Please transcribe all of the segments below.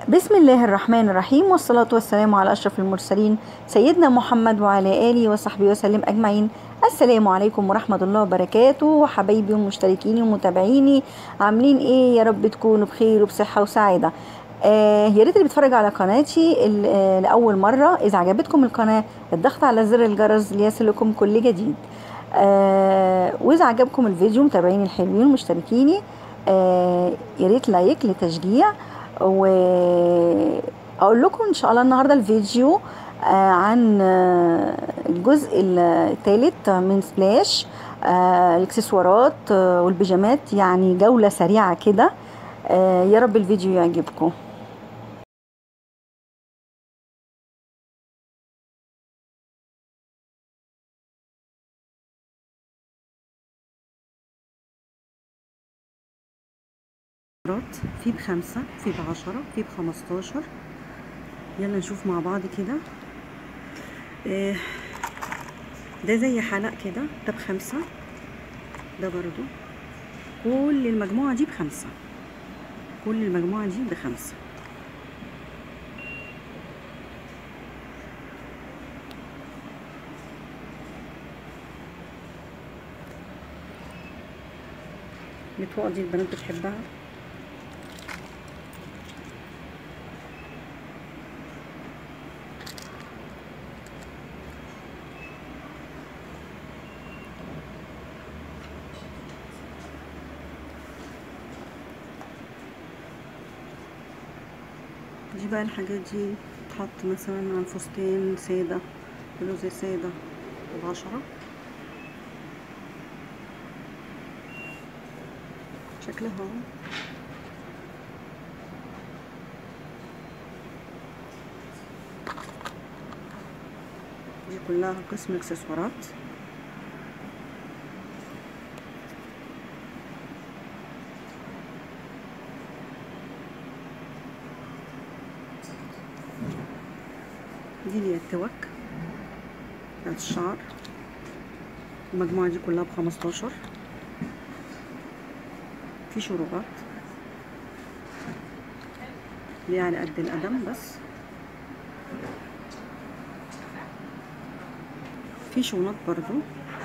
بسم الله الرحمن الرحيم والصلاة والسلام على أشرف المرسلين سيدنا محمد وعلى آله وصحبه وسلم أجمعين السلام عليكم ورحمة الله وبركاته وحبايبي ومشتركيني ومتابعيني عاملين ايه يا رب تكونوا بخير وبصحة وسعادة آه يا ريت اللي بيتفرج على قناتي ال- آه لأول مرة إذا عجبتكم القناة الضغط على زر الجرس ليصلكم كل جديد آه وإذا عجبكم الفيديو متابعيني الحلوين ومشتركيني آه يا ريت لايك لتشجيع واقول لكم ان شاء الله النهارده الفيديو آه عن آه الجزء الثالث من سبلاش آه الاكسسوارات آه والبيجامات يعني جولة سريعة كده آه يا رب الفيديو يعجبكم مرات في بخمسة في بعشرة في بخمستاشر يلا نشوف مع بعض كده آه، ده زي حلق كده ده بخمسة ده برضو كل المجموعة دي بخمسة كل المجموعة دي بخمسة الأطواق دي البنات بتحبها دي بقى الحاجات دي تحط مثلا على الفستان سادة بلوزة سادة بعشرة شكلها اهو دي كلها قسم اكسسوارات دي اللي هي التوك بتاعت الشعر المجموعة دي كلها بخمستاشر في شروبات دي على قد القدم بس في شنط برضو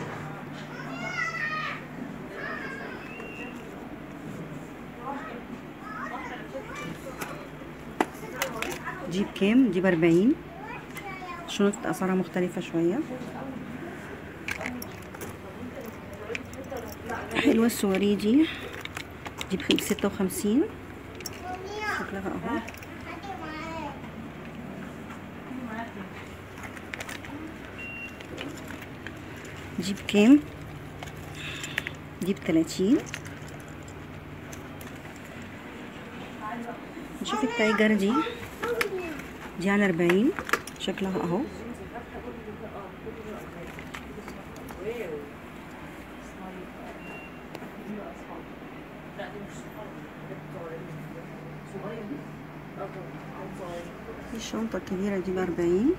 دي بكام دي بأربعين الشنط أسعارها مختلفة شوية حلوة السواري دي دي بستة وخمسين شكلها اهو دي بكام دي بتلاتين نشوف التايجر دي دي على أربعين شكلها اهو في الشنطة الكبيرة دي بأربعين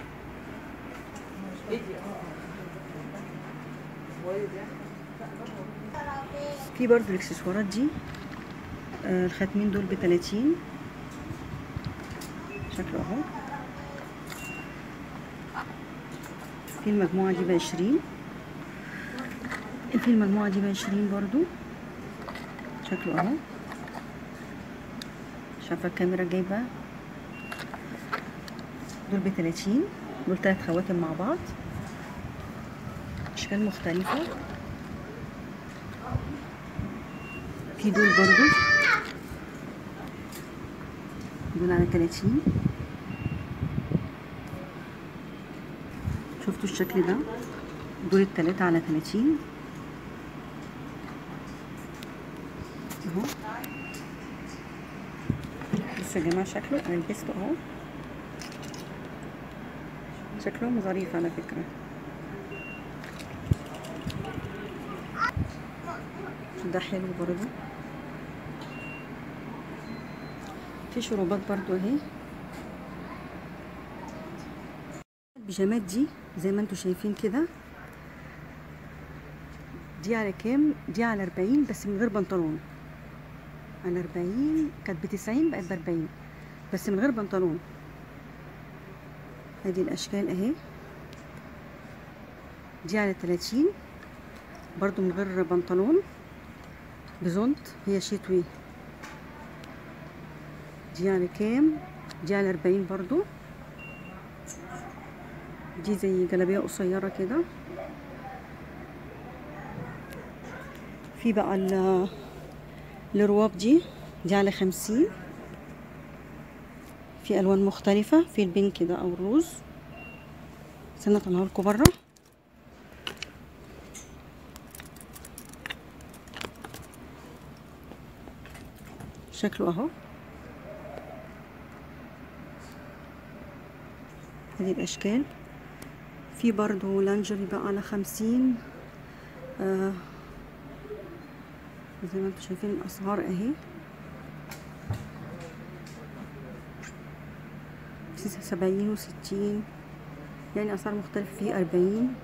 في برضو الاكسسوارات دي آه الخاتمين دول بتلاتين شكله اهو في المجموعة دي بعشرين في المجموعة دي بعشرين برضو شكله اهو شايفة الكاميرا جايبة دول بتلاتين دول تلات خواتم مع بعض اشكال مختلفة في دول برضو دول على تلاتين شفتوا الشكل ده دول التلاتة على تلاتين اهو بصوا يا جماعة شكله انا لبسته اهو شكلهم ظريف على فكرة ده حلو برضو في شروبات برضو اهي البيجامات دي زي ما انتوا شايفين كده دي على كام دي على أربعين بس من غير بنطلون على أربعين كانت بتسعين بقت بأربعين بس من غير بنطلون ادي الاشكال اهي دي على 30 برضو من غير بنطلون بزونت هي شتوي دي على كام دي على 40 برضو دي زي جلابيه قصيره كده في بقى الرواب دي دي على خمسين في الوان مختلفة في البينك ده او الروز استنى اطلعه لكم بره شكله اهو هذه الاشكال في برضو لانجري بقى على خمسين آه زي ما انتم شايفين الاسعار اهي سبعين وستين يعني اسعار مختلفة في اربعين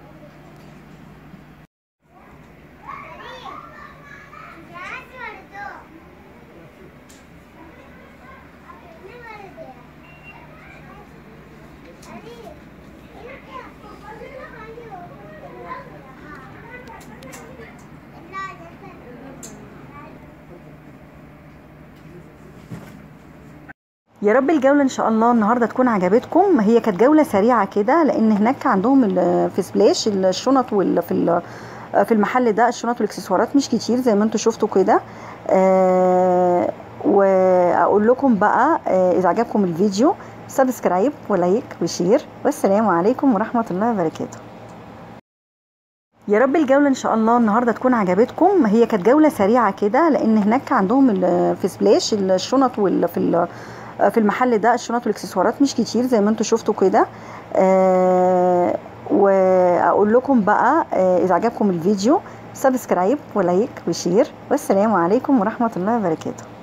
يا رب الجوله ان شاء الله النهارده تكون عجبتكم هي كانت جوله سريعه كده لان هناك عندهم في سبلاش الشنط وال في في المحل ده الشنط والاكسسوارات مش كتير زي ما انتم شفتوا كده آه واقول لكم بقى آه اذا عجبكم الفيديو سبسكرايب ولايك وشير والسلام عليكم ورحمه الله وبركاته يا رب الجولة إن شاء الله النهاردة تكون عجبتكم هي كانت جولة سريعة كده لأن هناك عندهم في سبلاش الشنط وال في في المحل ده الشنط والاكسسوارات مش كتير زي ما انتم شفتوا كده آه واقول لكم بقى آه اذا عجبكم الفيديو سبسكرايب ولايك وشير والسلام عليكم ورحمه الله وبركاته